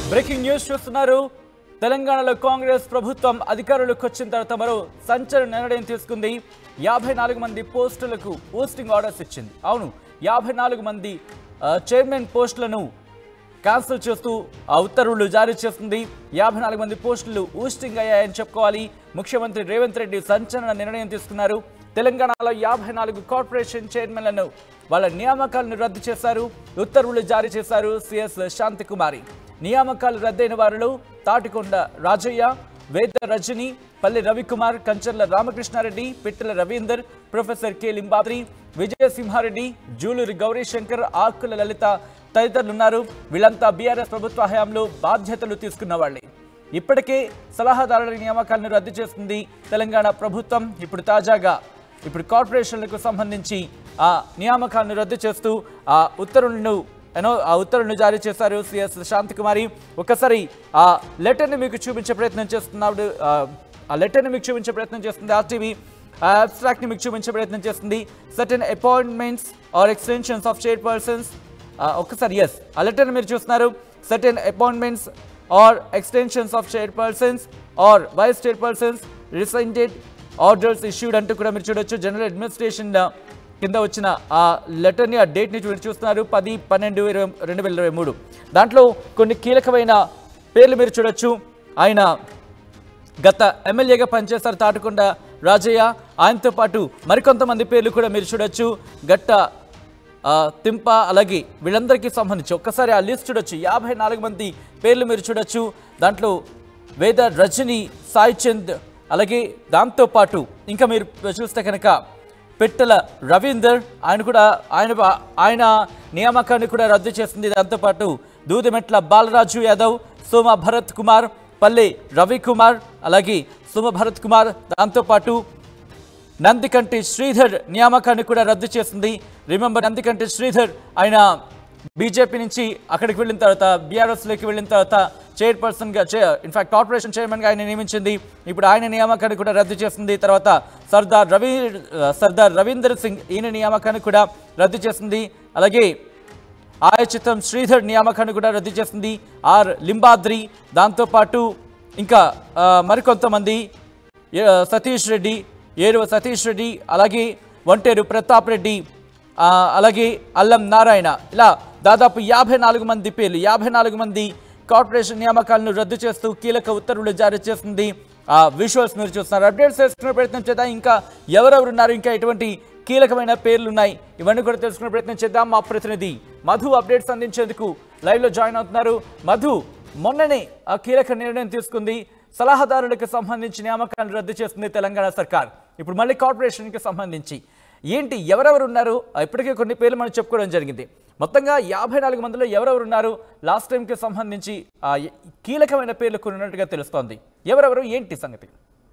Breaking news చూస్తున్నారు తెలంగాణలో కాంగ్రెస్ ప్రభుత్వం అధికారులకు వచ్చిన తర్వాత మరో సంచలన నిర్ణయం తీసుకుంది యాభై నాలుగు మంది పోస్టులకు పోస్టింగ్ ఆర్డర్స్ ఇచ్చింది అవును యాభై నాలుగు మంది ఆ, చైర్మన్ పోస్టులను క్యాన్సిల్ చేస్తూ ఆ ఉత్తర్వులు జారీ చేస్తుంది యాభై నాలుగు మంది పోస్టులు ఊస్టింగ్ అయ్యాయని చెప్పుకోవాలి ముఖ్యమంత్రి రేవంత్ రెడ్డి సంచలన నిర్ణయం తీసుకున్నారు తెలంగాణలో యాభై నాలుగు కార్పొరేషన్ చైర్మన్లను వాళ్ళ నియామకాలను రద్దు చేశారు ఉత్తర్వులు జారీ చేశారు సిఎస్ శాంతికుమారి నియామకాలు రద్దయిన వారిలో తాటికొండ రాజయ్య వేద రజని పల్లె రవికుమార్ కంచర్ల రామకృష్ణారెడ్డి పిట్టల రవీందర్ ప్రొఫెసర్ కె లింబాద్రి విజయసింహారెడ్డి జూలూరి గౌరీశంకర్ ఆకుల లలిత తదితరులున్నారు వీళ్ళంతా బీఆర్ఎస్ ప్రభుత్వ హయాంలో బాధ్యతలు తీసుకున్న వాళ్ళే ఇప్పటికే సలహాదారుల నియామకాలను రద్దు చేస్తుంది తెలంగాణ ప్రభుత్వం ఇప్పుడు తాజాగా ఇప్పుడు కార్పొరేషన్లకు సంబంధించి ఆ నియామకాలను రద్దు చేస్తూ ఆ ఉత్తర్వులను ఎనో ఆ ఉత్తర్వులను జారీ చేశారు సిఎస్ శాంతికుమారి ఒక్కసారి ఆ లెటర్ని మీకు చూపించే ప్రయత్నం చేస్తున్నాడు ఆ, ఆ లెటర్ని మీకు చూపించే ప్రయత్నం చేస్తుంది ఆర్టీవీ అబ్స్ట్రాక్ట్ని మీకు చూపించే ప్రయత్నం చేస్తుంది certain appointments or extensions of chairperson ఒక్కసారి ఎస్ ఆ లెటర్ని మీరు చూస్తున్నారు certain appointments or extensions of chairperson or vice chairperson rescinded orders issued అంటూ కూడా మీరు చూడొచ్చు జనరల్ అడ్మినిస్ట్రేషన్ కింద వచ్చిన ఆ లెటర్ని ఆ డేట్ని మీరు చూస్తున్నారు పది పన్నెండు ఇరవై రెండు వేల ఇరవై మూడు దాంట్లో కొన్ని కీలకమైన పేర్లు మీరు చూడొచ్చు ఆయన గత ఎమ్మెల్యేగా పనిచేస్తారు తాటకొండ రాజయ్య ఆయనతో పాటు మరికొంతమంది పేర్లు కూడా మీరు చూడొచ్చు గట్ట ఆ, తింప అలాగే వీళ్ళందరికీ సంబంధించి ఒక్కసారి ఆ లిస్ట్ చూడొచ్చు యాభై నాలుగు మంది పేర్లు మీరు చూడొచ్చు దాంట్లో వేద రజని సాయి చంద్ అలాగే దాంతోపాటు ఇంకా మీరు చూస్తే కనుక పెట్టెల రవీందర్ ఆయన కూడా ఆయన ఆయన నియామకాన్ని కూడా రద్దు చేసింది దాంతోపాటు దూదిమెట్ల బాలరాజు యాదవ్ సోమ భరత్ కుమార్ పల్లె రవికుమార్ అలాగే సోమ భరత్ కుమార్ దాంతోపాటు నందికంటి శ్రీధర్ నియామకాన్ని కూడా రద్దు చేసింది రిమెంబర్ నందికంటి శ్రీధర్ ఆయన బీజేపీ నుంచి అక్కడికి వెళ్ళిన తర్వాత బీఆర్ఎస్లోకి వెళ్ళిన తర్వాత చైర్పర్సన్గా చే ఇన్ఫాక్ట్ కార్పొరేషన్ చైర్మన్గా ఆయన నియమించింది ఇప్పుడు ఆయన నియామకాన్ని కూడా రద్దు చేసింది తర్వాత సర్దార్ రవి సర్దార్ రవీందర్ సింగ్ ఈయన నియామకాన్ని కూడా రద్దు చేసింది అలాగే ఆయచిత్తం శ్రీధర్ నియామకాన్ని కూడా రద్దు చేసింది ఆర్ లింబాద్రి దాంతోపాటు ఇంకా ఆ, మరికొంతమంది ఏ- సతీష్ రెడ్డి ఏరువ సతీష్ రెడ్డి అలాగే ఒంటేరు ప్రతాప్ రెడ్డి ఆ, అలాగే అల్లం నారాయణ ఇలా దాదాపు యాభై నాలుగు మంది పేర్లు యాభై నాలుగు మంది కార్పొరేషన్ నియామకాలను రద్దు చేస్తూ కీలక ఉత్తర్వులు జారీ చేస్తుంది ఆ విజువల్స్ మీరు చూస్తున్నారు అప్డేట్స్ చేసుకునే ప్రయత్నం చేద్దాం ఇంకా ఎవరెవరు ఉన్నారు ఇంకా ఎటువంటి కీలకమైన పేర్లు ఉన్నాయి ఇవన్నీ కూడా తెలుసుకునే ప్రయత్నం చేద్దాం మా ప్రతినిధి మధు అప్డేట్స్ అందించేందుకు లైవ్లో జాయిన్ అవుతున్నారు మధు మొన్ననే ఆ కీలక నిర్ణయం తీసుకుంది సలహాదారులకు సంబంధించి నియామకాలను రద్దు చేస్తుంది తెలంగాణ సర్కార్ ఇప్పుడు మళ్ళీ కార్పొరేషన్కి సంబంధించి ఏంటి ఎవరెవరు ఉన్నారు ఆ, ఇప్పటికే కొన్ని పేర్లు మనం చెప్పుకోవడం జరిగింది మొత్తంగా యాభై నాలుగు మందిలో ఎవరెవరు ఉన్నారు లాస్ట్ టైంకి సంబంధించి ఆ, ఎ- కీలకమైన పేర్లు కొన్ని ఉన్నట్టుగా తెలుస్తోంది ఎవరెవరు ఏంటి సంగతి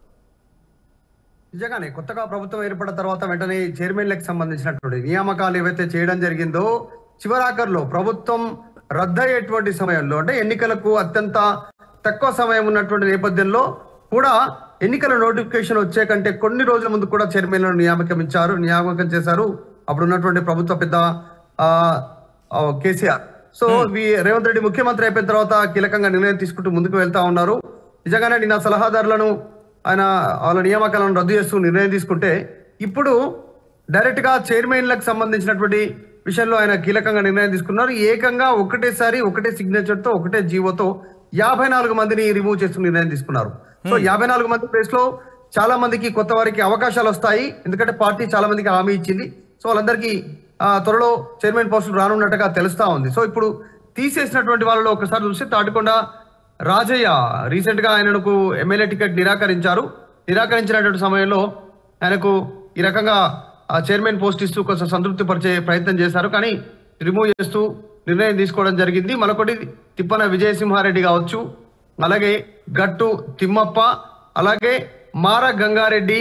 నిజంగానే కొత్తగా ప్రభుత్వం ఏర్పడిన తర్వాత వెంటనే చైర్మన్లకు సంబంధించినటువంటి నియామకాలు ఏవైతే చేయడం జరిగిందో చివరాఖరులో ప్రభుత్వం రద్దయ్యేటువంటి సమయంలో అంటే ఎన్నికలకు అత్యంత తక్కువ సమయం ఉన్నటువంటి నేపథ్యంలో కూడా ఎన్నికల నోటిఫికేషన్ వచ్చే కంటే కొన్ని రోజుల ముందు కూడా చైర్మన్లను నియామకమించారు నియామకం చేశారు అప్పుడు ఉన్నటువంటి ప్రభుత్వ పెద్ద ఆ, ఆ, కేసీఆర్ సో వి రేవంత్ రెడ్డి ముఖ్యమంత్రి అయిపోయిన తర్వాత కీలకంగా నిర్ణయం తీసుకుంటూ ముందుకు వెళ్తా ఉన్నారు నిజంగానే నిన్న సలహాదారులను ఆయన వాళ్ళ నియామకాలను రద్దు చేస్తూ నిర్ణయం తీసుకుంటే ఇప్పుడు డైరెక్ట్ గా చైర్మన్లకు సంబంధించినటువంటి విషయంలో ఆయన కీలకంగా నిర్ణయం తీసుకున్నారు ఏకంగా ఒకటేసారి ఒకటే సిగ్నేచర్ తో ఒకటే జీవోతో యాభై నాలుగు మందిని రిమూవ్ చేస్తూ నిర్ణయం తీసుకున్నారు సో యాభై నాలుగు మంది ప్లేస్ లో చాలా మందికి కొత్త వారికి అవకాశాలు వస్తాయి ఎందుకంటే పార్టీ చాలా మందికి హామీ ఇచ్చింది సో వాళ్ళందరికీ ఆ, త్వరలో చైర్మన్ పోస్టులు రానున్నట్టుగా తెలుస్తా ఉంది సో ఇప్పుడు తీసేసినటువంటి వాళ్ళలో ఒకసారి చూస్తే తాటికొండ రాజయ్య రీసెంట్ గా ఆయనకు ఎమ్మెల్యే టికెట్ నిరాకరించారు నిరాకరించినటువంటి సమయంలో ఆయనకు ఈ రకంగా ఆ చైర్మన్ పోస్ట్ ఇస్తూ కొంచెం సంతృప్తి పరిచే ప్రయత్నం చేశారు కానీ రిమూవ్ చేస్తూ నిర్ణయం తీసుకోవడం జరిగింది మరొకటి తిప్పన విజయసింహారెడ్డి కావచ్చు అలాగే గట్టు తిమ్మప్ప అలాగే మార గంగారెడ్డి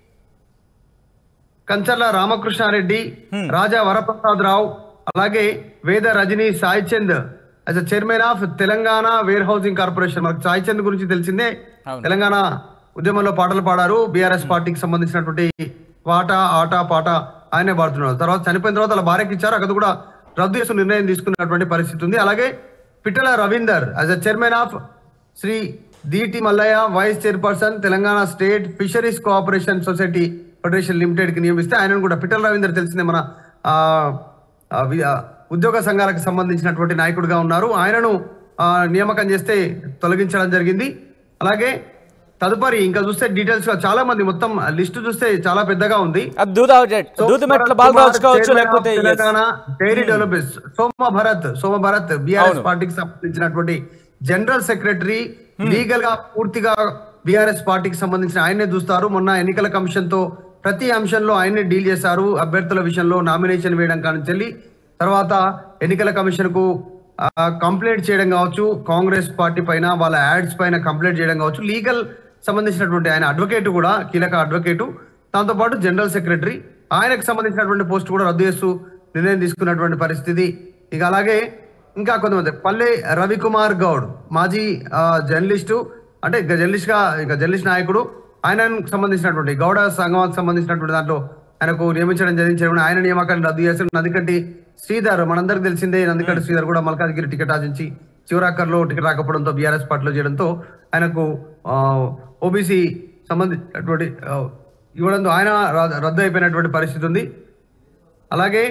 కంచర్ల రామకృష్ణారెడ్డి రాజా వరప్రసాద్ రావు అలాగే Veda Rajani Sai Chand as chairman of Telangana warehousing corporation మనకు సాయి చంద్ గురించి తెలిసిందే అవును. తెలంగాణ ఉద్యమంలో పాటలు పాడారు బీఆర్ఎస్ పార్టీకి సంబంధించినటువంటి పాట ఆట పాట ఆయనే పాడుతున్నారు తర్వాత చనిపోయిన తర్వాత వాళ్ళ భార్యకి ఇచ్చారు అక్కడ కూడా రద్దు చేస్తూ నిర్ణయం తీసుకున్నటువంటి పరిస్థితి ఉంది అలాగే Pittala Ravinder as uh chairman of Shri DT Mallaiah vice chairperson Telangana state fisheries cooperation society federation limited కి నియమిస్తే ఆయనను కూడా పిట్టల రవీందర్ తెలిసిందే మన ఆ, ఆ, వి- ఆ, ఉద్యోగ సంఘాలకు సంబంధించినటువంటి నాయకుడిగా ఉన్నారు ఆయనను ఆ, నియామకం చేస్తే తొలగించడం జరిగింది అలాగే తదుపరి ఇంకా చూస్తే డీటెయిల్స్ గా చాలా మంది మొత్తం లిస్ట్ చూస్తే చాలా పెద్దగా ఉంది అది దూద దూదమెట్ల బాలరాజు కావచ్చు లేకపోతే yes. Telangana dairy developers Soma Bharat Soma Bharat BRS అవును. పార్టీకి సంబంధించినటువంటి జనరల్ సెక్రటరీ లీగల్ గా పూర్తిగా బీఆర్ఎస్ పార్టీకి సంబంధించిన ఆయన్నే చూస్తారు మొన్న ఎన్నికల కమిషన్ తో ప్రతి అంశంలో ఆయన్నే డీల్ చేశారు అభ్యర్థుల విషయంలో నామినేషన్ వేయడం కానీ చెల్లి తర్వాత ఎన్నికల కమిషన్ కు కంప్లైంట్ చేయడం కావచ్చు కాంగ్రెస్ పార్టీ పైన వాళ్ళ యాడ్స్ పైన కంప్లైంట్ చేయడం కావచ్చు లీగల్ సంబంధించినటువంటి ఆయన అడ్వకేట్ కూడా కీలక అడ్వకేటు దాంతోపాటు జనరల్ సెక్రటరీ ఆయనకు సంబంధించినటువంటి పోస్ట్ కూడా రద్దు చేస్తూ నిర్ణయం తీసుకున్నటువంటి పరిస్థితి ఇక అలాగే ఇంకా కొంతమంది పల్లె రవికుమార్ గౌడ్ మాజీ ఆ, జర్నలిస్టు అంటే ఇక జర్నలిస్ట్ గా ఇక జర్నలిస్ట్ నాయకుడు ఆయనకు సంబంధించినటువంటి గౌడ సంఘానికి సంబంధించినటువంటి దాంట్లో ఆయనకు నియమించడం జరిగింది చైర్మన్ ఆయన నియామకాన్ని రద్దు చేశారు నందికంటి శ్రీధర్ మనందరికి తెలిసిందే నందికంటి శ్రీధర్ కూడా మల్కాజ్గిరి టికెట్ ఆశించి చివరాకర్లో టికెట్ రాకపోవడంతో బీఆర్ఎస్ పార్టీలో చేయడంతో ఆయనకు ఓబీసీ సంబంధించినటువంటి ఆ, ఇవ్వడంతో ఆయన ర- రద్దు అయిపోయినటువంటి పరిస్థితి ఉంది అలాగే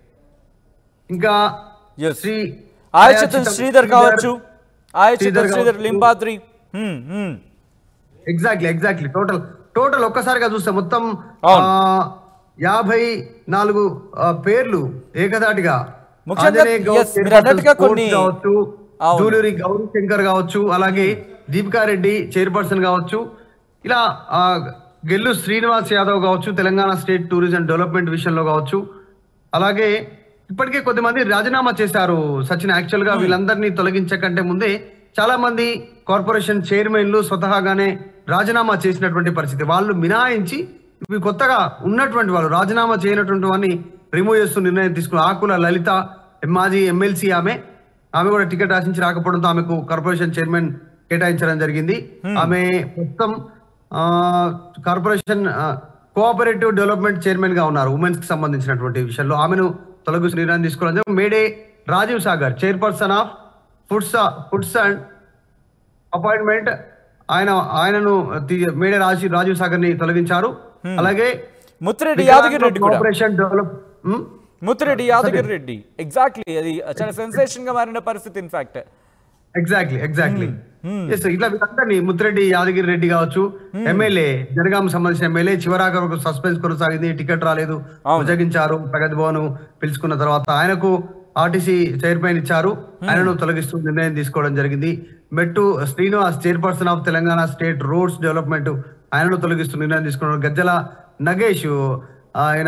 ఇంకా Yes. శ్రీ ఆయచితం శ్రీధర్ కావచ్చు ఆయచితం శ్రీధర్ శ్రీధర్ కావచ్చు. లింబాద్రి హ్మ్, హ్మ్. ఎగ్జాక్ట్లీ ఎగ్జాక్ట్లీ టోటల్ టోటల్ ఒక్కసారిగా చూస్తే మొత్తం అవును. ఆ, యాభై నాలుగు ఆ, పేర్లు ఏకదాటిగా ముఖ్యంగా, ఆంజనేయ గౌడ్ yes, మీరు చైర్పర్సన్ అన్నట్టుగా స్పోర్ట్స్ కొన్ని- కావచ్చు అవును. జూలూరి గౌరీ శంకర్ కావచ్చు అలాగే దీపికా రెడ్డి చైర్పర్సన్ కావచ్చు ఇలా ఆ, గెల్లు శ్రీనివాస్ యాదవ్ కావచ్చు తెలంగాణ స్టేట్ టూరిజం డెవలప్మెంట్ విషయంలో కావచ్చు అలాగే ఇప్పటికే కొద్దిమంది రాజీనామా చేశారు సచిన్ యాక్చువల్ గా వీళ్ళందరినీ తొలగించకంటే ముందే చాలా మంది కార్పొరేషన్ చైర్మన్లు స్వతహాగానే రాజీనామా చేసినటువంటి పరిస్థితి వాళ్ళు మినాయించి ఇవి కొత్తగా ఉన్నటువంటి వాళ్ళు రాజీనామా చేయనటువంటి వారిని రిమూవ్ చేస్తూ నిర్ణయం తీసుకున్న ఆకుల లలిత మాజీ ఎమ్మెల్సీ ఆమె ఆమె కూడా టికెట్ ఆశించి రాకపోవడంతో ఆమెకు కార్పొరేషన్ చైర్మన్ కేటాయించడం జరిగింది ఆమె మొత్తం ఆ, కార్పొరేషన్ ఆ, కోఆపరేటివ్ డెవలప్మెంట్ చైర్మన్ గా ఉన్నారు ఉమెన్స్ కి సంబంధించినటువంటి విషయంలో ఆమెను తొలగిస్తూ నిర్ణయం తీసుకోవడం జరిగింది. Mede Rajiv Sagar chairperson of foods foods and appointment ఆయన ఆయనను తీ- మేడే రాజీవ్ రాజీవ్ సాగర్ ని తొలగించారు అలాగే ముత్తిరెడ్డి యాదగిరి రెడ్డి కూడా cooperation develop um, Muthireddy Yadagiri Reddy exactly అది చాలా సెన్సేషన్ గా మారిన పరిస్థితి ఇన్ఫాక్ట్ ఎగ్జాక్ట్లీ ఎగ్జాక్ట్లీ ఎస్ ఇట్లా వీళ్ళందరినీ ముత్తిరెడ్డి యాదగిరి రెడ్డి కావచ్చు ఎమ్మెల్యే జనగాం సంబంధించిన ఎమ్మెల్యే చివరాక సస్పెన్స్ కొనసాగింది టికెట్ రాలేదు ఉపయోగించారు ప్రగతి భవన్ పిలుచుకున్న తర్వాత ఆయనకు ఆర్టీసీ చైర్మన్ ఇచ్చారు ఆయనను తొలగిస్తూ నిర్ణయం తీసుకోవడం జరిగింది Mettu Srinivas chairperson of Telangana state roads development ఆయనను తొలగిస్తూ నిర్ణయం తీసుకున్నారు గజ్జల నగేష్ ఆయన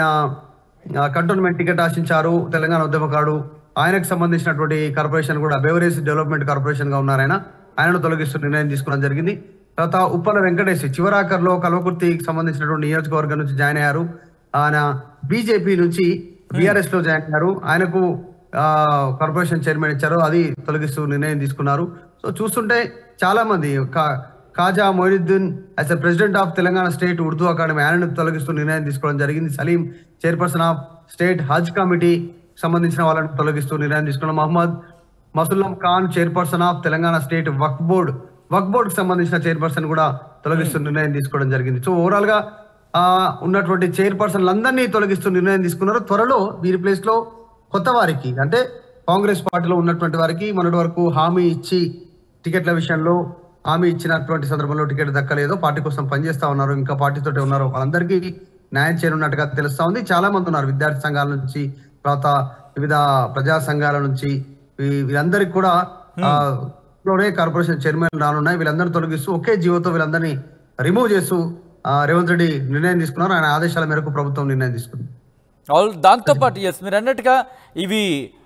ఆ, కంటోన్మెంట్ టికెట్ ఆశించారు తెలంగాణ ఉద్యమకారుడు ఆయనకు సంబంధించినటువంటి కార్పొరేషన్ కూడా బెవరేజ్ డెవలప్మెంట్ కార్పొరేషన్ గా ఉన్నారు ఆయన ఆయనను తొలగిస్తూ నిర్ణయం తీసుకోవడం జరిగింది తర్వాత ఉప్పల వెంకటేష్ చివరాకర్లో కల్వకుర్తికి సంబంధించినటువంటి నియోజకవర్గం నుంచి జాయిన్ అయ్యారు ఆయన బీజేపీ నుంచి బీఆర్ఎస్ లో జాయిన్ అయ్యారు ఆయనకు ఆ, కార్పొరేషన్ చైర్మన్ ఇచ్చారు అది తొలగిస్తూ నిర్ణయం తీసుకున్నారు సో చూస్తుంటే చాలా మంది కా- Khaja Moinuddin as a president of Telangana state Urdu academy ఆయనను తొలగిస్తూ నిర్ణయం తీసుకోవడం జరిగింది Salim chairperson of state Haj committee సంబంధించిన వాళ్ళని తొలగిస్తూ నిర్ణయం తీసుకున్నాం Mohammed Masullam Khan chairperson of Telangana state Waqf board Waqf board కి సంబంధించిన చైర్పర్సన్ కూడా తొలగిస్తూ నిర్ణయం తీసుకోవడం జరిగింది సో ఓవరాల్ గా ఆ, ఉన్నటువంటి చైర్పర్సన్లు అందరినీ తొలగిస్తూ నిర్ణయం తీసుకున్నారు త్వరలో వీరి ప్లేస్ లో కొత్త వారికి అంటే కాంగ్రెస్ పార్టీలో ఉన్నటువంటి వారికి మొన్నటి వరకు హామీ ఇచ్చి టికెట్ల విషయంలో హామీ ఇచ్చినటువంటి సందర్భంలో టికెట్ దక్కలేదు పార్టీ కోసం పనిచేస్తా ఉన్నారు ఇంకా పార్టీతోటి ఉన్నారు వాళ్ళందరికీ న్యాయం చేయనున్నట్టుగా తెలుస్తా ఉంది చాలా మంది ఉన్నారు విద్యార్థి సంఘాల నుంచి తర్వాత వివిధ ప్రజా సంఘాల నుంచి వీ- వీళ్ళందరికీ కూడా ఆ, లోనే కార్పొరేషన్ చైర్మన్ రానున్నాయి వీళ్ళందరినీ తొలగిస్తూ ఒకే జీవోతో వీళ్ళందరినీ రిమూవ్ చేస్తూ ఆ, రేవంత్ రెడ్డి నిర్ణయం తీసుకున్నారు ఆయన ఆదేశాల మేరకు ప్రభుత్వం నిర్ణయం తీసుకుంది ఆల్ దాంతో పాటు ఎస్ మీరు అన్నట్టుగా ఇవి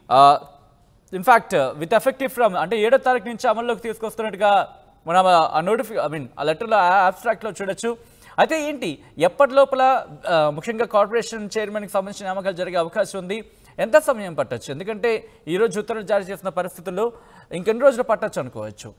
ఇన్ఫాక్ట్ విత్ ఎఫెక్టివ్ ఫ్రమ్ అంటే ఏడో తారీఖు నుంచి అమల్లోకి తీసుకొస్తున్నట్టుగా మనం ఆ నోటిఫి ఐ మీన్ ఆ లెటర్లో అబ్స్ట్రాక్ట్లో చూడొచ్చు అయితే ఏంటి ఎప్పటి లోపల ఆ, ముఖ్యంగా కార్పొరేషన్ చైర్మన్కి సంబంధించిన నియామకాలు జరిగే అవకాశం ఉంది ఎంత సమయం పట్టొచ్చు ఎందుకంటే ఈ రోజు ఉత్తర్వులు జారీ చేసిన పరిస్థితుల్లో ఇంకెన్ని రోజులు పట్టొచ్చు అనుకోవచ్చు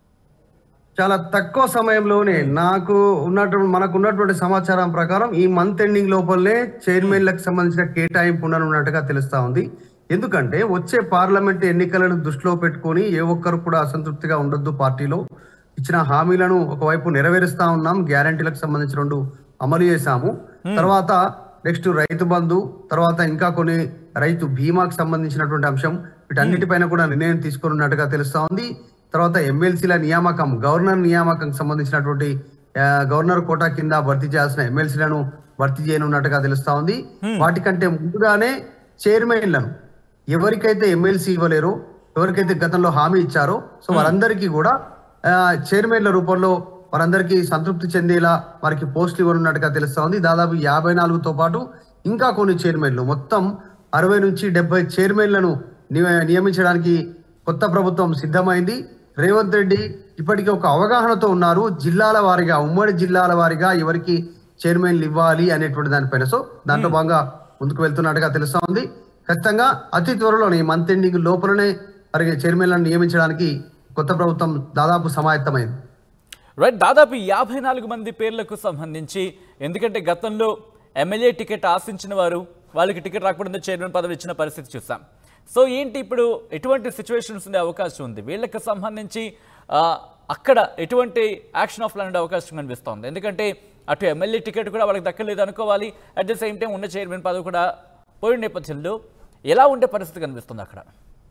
చాలా తక్కువ సమయంలోనే నాకు ఉన్నటువంటి మనకు ఉన్నటువంటి సమాచారం ప్రకారం ఈ మంత్ ఎండింగ్ లోపలనే చైర్మన్లకు సంబంధించిన కేటాయింపు ఉండనున్నట్టుగా తెలుస్తా ఉంది ఎందుకంటే వచ్చే పార్లమెంట్ ఎన్నికలను దృష్టిలో పెట్టుకొని ఏ ఒక్కరు కూడా అసంతృప్తిగా ఉండొద్దు పార్టీలో ఇచ్చిన హామీలను ఒకవైపు నెరవేరుస్తా ఉన్నాం గ్యారంటీలకు సంబంధించి రెండు అమలు చేశాము తర్వాత నెక్స్ట్ రైతు బంధు తర్వాత ఇంకా కొన్ని రైతు బీమాకు సంబంధించినటువంటి అంశం వీటన్నిటిపైన కూడా నిర్ణయం తీసుకున్నట్టుగా తెలుస్తా ఉంది తర్వాత ఎమ్మెల్సీల నియామకం గవర్నర్ నియామకం సంబంధించినటువంటి ఆ, గవర్నర్ కోటా కింద భర్తీ చేయాల్సిన ఎమ్మెల్సీలను భర్తీ చేయనున్నట్టుగా తెలుస్తా ఉంది వాటికంటే ముందుగానే చైర్మన్లను ఎవరికైతే ఎమ్మెల్సీ ఇవ్వలేరో ఎవరికైతే గతంలో హామీ ఇచ్చారో సో వారందరికీ కూడా ఆ, చైర్మన్ల రూపంలో వారందరికీ సంతృప్తి చెందేలా వారికి పోస్టులు ఇవ్వనున్నట్టుగా తెలుస్తా ఉంది దాదాపు యాభై నాలుగుతో పాటు ఇంకా కొన్ని చైర్మన్లు మొత్తం అరవై నుంచి డెబ్బై చైర్మన్లను నియ- నియమించడానికి కొత్త ప్రభుత్వం సిద్ధమైంది రేవంత్ రెడ్డి ఇప్పటికీ ఒక అవగాహనతో ఉన్నారు జిల్లాల వారీగా ఉమ్మడి జిల్లాల వారీగా ఎవరికి చైర్మన్లు ఇవ్వాలి అనేటువంటి దానిపైన సో దాంట్లో భాగంగా ముందుకు వెళ్తున్నట్టుగా తెలుస్తా ఉంది ఖచ్చితంగా అతి త్వరలోనే ఈ మంత్ ఎండింగ్ లోపలనే మరి చైర్మన్లను నియమించడానికి కొత్త ప్రభుత్వం దాదాపు సమాయత్తమైంది రైట్ దాదాపు యాభై నాలుగు మంది పేర్లకు సంబంధించి ఎందుకంటే గతంలో ఎమ్మెల్యే టికెట్ ఆశించిన వారు వాళ్ళకి టికెట్ రాకపోవడంతో చైర్మన్ పదవి ఇచ్చిన పరిస్థితి చూసాం సో ఏంటి ఇప్పుడు ఎటువంటి సిచ్యువేషన్స్ ఉండే అవకాశం ఉంది వీళ్ళకి సంబంధించి ఆ, అక్కడ ఎటువంటి యాక్షన్ ఆఫ్ ఉండే అవకాశం కనిపిస్తోంది ఎందుకంటే అటు ఎమ్మెల్యే టికెట్ కూడా వాళ్ళకి దక్కలేదు అనుకోవాలి అట్ ద సేమ్ టైం ఉన్న చైర్మన్ పదవి కూడా పోయిన నేపథ్యంలో ఎలా ఉండే పరిస్థితి కనిపిస్తుంది అక్కడ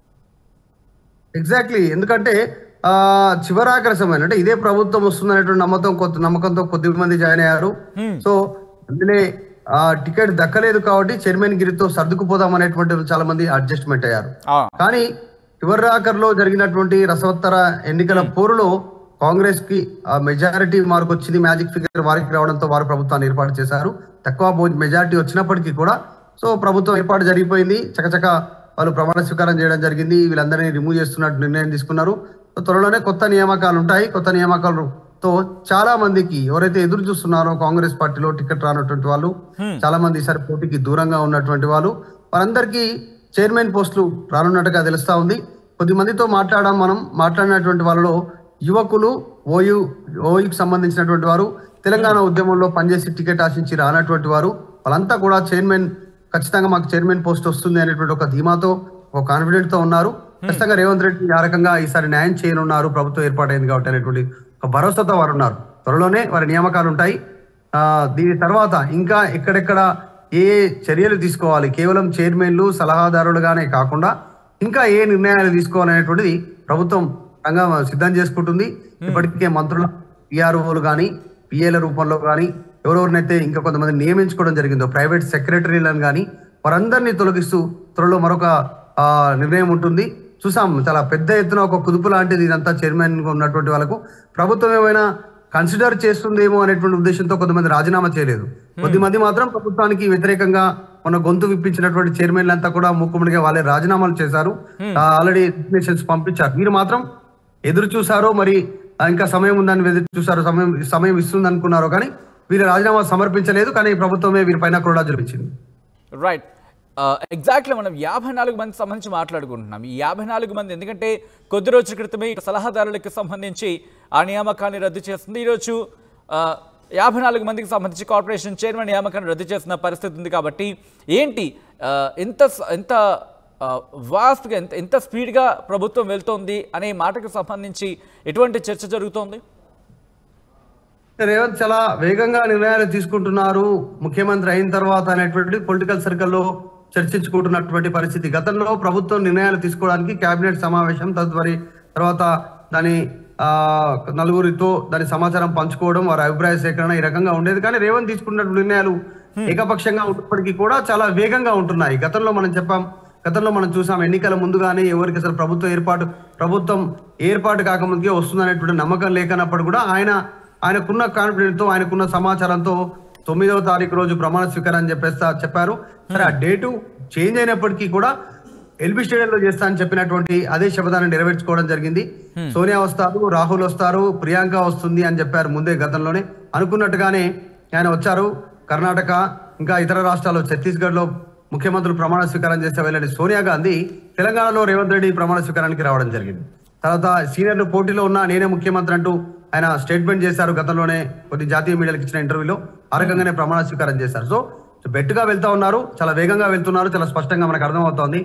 ఎగ్జాక్ట్లీ ఎందుకంటే ఆ చివరాఖరి సమయం అంటే ఇదే ప్రభుత్వం వస్తుందనేటువంటి నమ్మకం కొద్ది నమ్మకంతో కొద్ది మంది జాయిన్ అయ్యారు సో అందులో ఆ టికెట్ దక్కలేదు కాబట్టి చైర్మన్ గిరితో సర్దుకుపోదాం అనేటువంటి చాలా మంది అడ్జస్ట్మెంట్ అయ్యారు ఆ, కానీ చివరాఖర్లో జరిగినటువంటి రసవత్తర ఎన్నికల పోరులో కాంగ్రెస్ కి ఆ మెజారిటీ మార్క్ వచ్చింది మ్యాజిక్ ఫిగర్ వారికి రావడంతో వారు ప్రభుత్వాన్ని ఏర్పాటు చేశారు తక్కువ మెజారిటీ వచ్చినప్పటికీ కూడా సో ప్రభుత్వం ఏర్పాటు జరిగిపోయింది చకచక వాళ్ళు ప్రమాణ స్వీకారం చేయడం జరిగింది వీళ్ళందరినీ రిమూవ్ చేస్తున్నట్టు నిర్ణయం తీసుకున్నారు సో త్వరలోనే కొత్త నియామకాలు ఉంటాయి కొత్త నియామకాలతో చాలా మందికి ఎవరైతే ఎదురు చూస్తున్నారో కాంగ్రెస్ పార్టీలో టికెట్ రానటువంటి వాళ్ళు చాలా మంది ఈసారి పోటీకి దూరంగా ఉన్నటువంటి వాళ్ళు వారందరికీ చైర్మన్ పోస్టులు రానున్నట్టుగా తెలుస్తా ఉంది కొద్ది మందితో మాట్లాడాం మనం మాట్లాడినటువంటి వాళ్ళలో యువకులు ఓయు ఓయుకి సంబంధించినటువంటి వారు తెలంగాణ ఉద్యమంలో పనిచేసి టికెట్ ఆశించి రానటువంటి వారు వాళ్ళంతా కూడా చైర్మన్ ఖచ్చితంగా మాకు చైర్మన్ పోస్ట్ వస్తుంది అనేటువంటి ఒక ధీమాతో ఒక కాన్ఫిడెంట్ తో ఉన్నారు ఖచ్చితంగా రేవంత్ రెడ్డి ఆ రకంగా ఈసారి న్యాయం చేయనున్నారు ప్రభుత్వం ఏర్పాటైంది కాబట్టి అనేటువంటి ఒక భరోసాతో వారు ఉన్నారు త్వరలోనే వారి నియామకాలు ఉంటాయి ఆ దీని తర్వాత ఇంకా ఎక్కడెక్కడ ఏ ఏ చర్యలు తీసుకోవాలి కేవలం చైర్మన్లు సలహాదారులుగానే కాకుండా ఇంకా ఏ నిర్ణయాలు తీసుకోవాలనేటువంటిది ప్రభుత్వం రంగం సిద్ధం చేసుకుంటుంది ఇప్పటికే మంత్రుల పిఆర్ఓలు కానీ పిఏల రూపంలో కానీ ఎవరెవరినైతే ఇంకా కొంతమంది నియమించుకోవడం జరిగిందో ప్రైవేట్ సెక్రటరీలను కానీ వారందరినీ తొలగిస్తూ త్వరలో మరొక ఆ, నిర్ణయం ఉంటుంది చూసాం చాలా పెద్ద ఎత్తున ఒక కుదుపు లాంటిది ఇదంతా చైర్మన్ ఉన్నటువంటి వాళ్ళకు ప్రభుత్వం ఏమైనా కన్సిడర్ చేస్తుందేమో అనేటువంటి ఉద్దేశంతో కొంతమంది రాజీనామా చేయలేదు కొద్దిమంది మాత్రం ప్రభుత్వానికి వ్యతిరేకంగా మన గొంతు విప్పించినటువంటి చైర్మన్లు అంతా కూడా మూకుమ్మడిగా వాళ్ళే రాజీనామాలు చేశారు ఆల్రెడీ రిజిగ్నేషన్స్ పంపించారు మీరు మాత్రం ఎదురు చూసారో మరి ఆ, ఇంకా సమయం ఉందని ఎదురు చూసారో సమయం సమయం ఇస్తుంది అనుకున్నారో కానీ వీరు రాజీనామా సమర్పించలేదు కానీ ప్రభుత్వమే వీరిపైన కూడా జరిపించింది రైట్ ఎగ్జాక్ట్లీ మనం యాభై నాలుగు మంది సంబంధించి మాట్లాడుకుంటున్నాం ఈ యాభై నాలుగు మంది ఎందుకంటే కొద్ది రోజుల క్రితమే ఇటు సలహాదారులకు సంబంధించి ఆ నియామకాన్ని రద్దు చేస్తుంది ఈరోజు ఆ, యాభై నాలుగు మందికి సంబంధించి కార్పొరేషన్ చైర్మన్ నియామకాన్ని రద్దు చేస్తున్న పరిస్థితి ఉంది కాబట్టి ఏంటి ఆ, ఎంత స- ఎంత వాస్ట్గా ఎంత ఎంత స్పీడ్గా ప్రభుత్వం వెళ్తోంది అనే మాటకు సంబంధించి ఎటువంటి చర్చ జరుగుతోంది రేవంత్ చాలా వేగంగా నిర్ణయాలు తీసుకుంటున్నారు ముఖ్యమంత్రి అయిన తర్వాత అనేటువంటి పొలిటికల్ సర్కిల్లో చర్చించుకుంటున్నటువంటి పరిస్థితి గతంలో ప్రభుత్వం నిర్ణయాలు తీసుకోవడానికి కేబినెట్ సమావేశం తదుపరి తర్వాత దాని ఆ, నలుగురితో దాని సమాచారం పంచుకోవడం వారి అభిప్రాయ సేకరణ ఈ రకంగా ఉండేది కానీ రేవంత్ తీసుకున్న నిర్ణయాలు ఏకపక్షంగా ఉన్నప్పటికీ కూడా చాలా వేగంగా ఉంటున్నాయి గతంలో మనం చెప్పాం గతంలో మనం చూసాం ఎన్నికల ముందుగానే ఎవరికి అసలు ప్రభుత్వ ఏర్పాటు ప్రభుత్వం ఏర్పాటు కాకముందుకే వస్తుందనేటువంటి నమ్మకం లేకనప్పుడు కూడా ఆయన ఆయనకున్న కాన్ఫిడెంట్ తో ఆయనకున్న సమాచారంతో తొమ్మిదవ తారీఖు రోజు ప్రమాణ స్వీకారం అని చెప్పేస్తా చెప్పారు సరే ఆ డేటు చేంజ్ అయినప్పటికీ కూడా ఎల్బీ స్టేడియంలో చేస్తా అని చెప్పినటువంటి అదే శపథాన్ని నెరవేర్చుకోవడం జరిగింది సోనియా వస్తారు రాహుల్ వస్తారు ప్రియాంక వస్తుంది అని చెప్పారు ముందే గతంలోనే అనుకున్నట్టుగానే ఆయన వచ్చారు కర్ణాటక ఇంకా ఇతర రాష్ట్రాల్లో ఛత్తీస్గఢ్ లో ముఖ్యమంత్రులు ప్రమాణ స్వీకారం చేస్తే వెళ్ళని సోనియా గాంధీ తెలంగాణలో రేవంత్ రెడ్డి ప్రమాణ స్వీకారానికి రావడం జరిగింది తర్వాత సీనియర్లు పోటీలో ఉన్న నేనే ముఖ్యమంత్రి అంటూ ఆయన స్టేట్మెంట్ చేశారు గతంలోనే కొద్ది జాతీయ మీడియాలకు ఇచ్చిన ఇంటర్వ్యూలో ఆ రకంగానే ప్రమాణ స్వీకారం చేశారు సో బెట్టుగా వెళ్తా ఉన్నారు చాలా వేగంగా వెళ్తున్నారు చాలా స్పష్టంగా మనకు అర్థమవుతోంది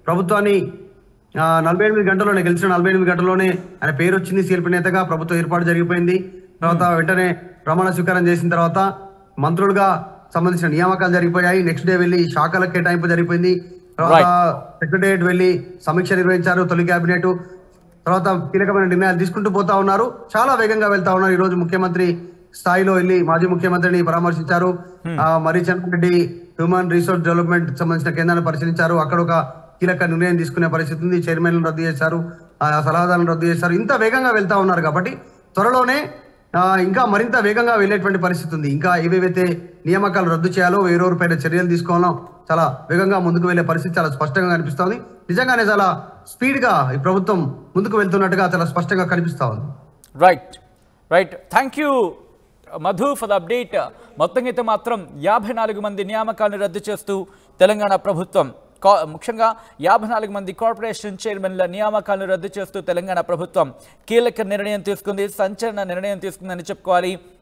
ప్రభుత్వాన్ని ఆ, నలభై ఎనిమిది గంటల్లోనే గెలిచిన నలభై ఎనిమిది గంటల్లోనే ఆయన పేరు వచ్చింది సీఎల్పీ నేతగా ప్రభుత్వ ఏర్పాటు జరిగిపోయింది తర్వాత వెంటనే ప్రమాణ స్వీకారం చేసిన తర్వాత మంత్రులుగా సంబంధించిన నియామకాలు జరిగిపోయాయి నెక్స్ట్ డే వెళ్ళి శాఖల కేటాయింపు జరిగిపోయింది తర్వాత సెక్రటరియట్ వెళ్ళి సమీక్ష నిర్వహించారు తొలి కేబినెట్ తర్వాత కీలకమైన నిర్ణయాలు తీసుకుంటూ పోతా ఉన్నారు చాలా వేగంగా వెళ్తా ఉన్నారు ఈ రోజు ముఖ్యమంత్రి స్థాయిలో వెళ్ళి మాజీ ముఖ్యమంత్రిని పరామర్శించారు ఆ, మరి రెడ్డి హ్యూమన్ రిసోర్స్ డెవలప్మెంట్ సంబంధించిన కేంద్రాన్ని పరిశీలించారు అక్కడ ఒక కీలక నిర్ణయం తీసుకునే పరిస్థితి ఉంది చైర్మన్లను రద్దు చేశారు ఆ, సలహాదారులను రద్దు చేశారు ఇంత వేగంగా వెళ్తా ఉన్నారు కాబట్టి త్వరలోనే ఆ, ఇంకా మరింత వేగంగా వెళ్ళేటువంటి పరిస్థితి ఉంది ఇంకా ఏవేవైతే నియామకాలు రద్దు చేయాలో వేరొకరి పైన చర్యలు తీసుకోవాలో చాలా వేగంగా ముందుకు వెళ్లే పరిస్థితి చాలా స్పష్టంగా కనిపిస్తోంది నిజంగానే చాలా స్పీడ్ గా ఈ ప్రభుత్వం ముందుకు వెళ్తున్నట్టుగా చాలా స్పష్టంగా కనిపిస్తా ఉంది right right thank you Madhu for the update మొత్తం అయితే మాత్రం యాభై నాలుగు మంది నియామకాలను రద్దు చేస్తూ తెలంగాణ ప్రభుత్వం కా- ముఖ్యంగా యాభై నాలుగు మంది కార్పొరేషన్ చైర్మన్ల నియామకాలను రద్దు చేస్తూ తెలంగాణ ప్రభుత్వం కీలక నిర్ణయం తీసుకుంది సంచలన నిర్ణయం తీసుకుందని చెప్పుకోవాలి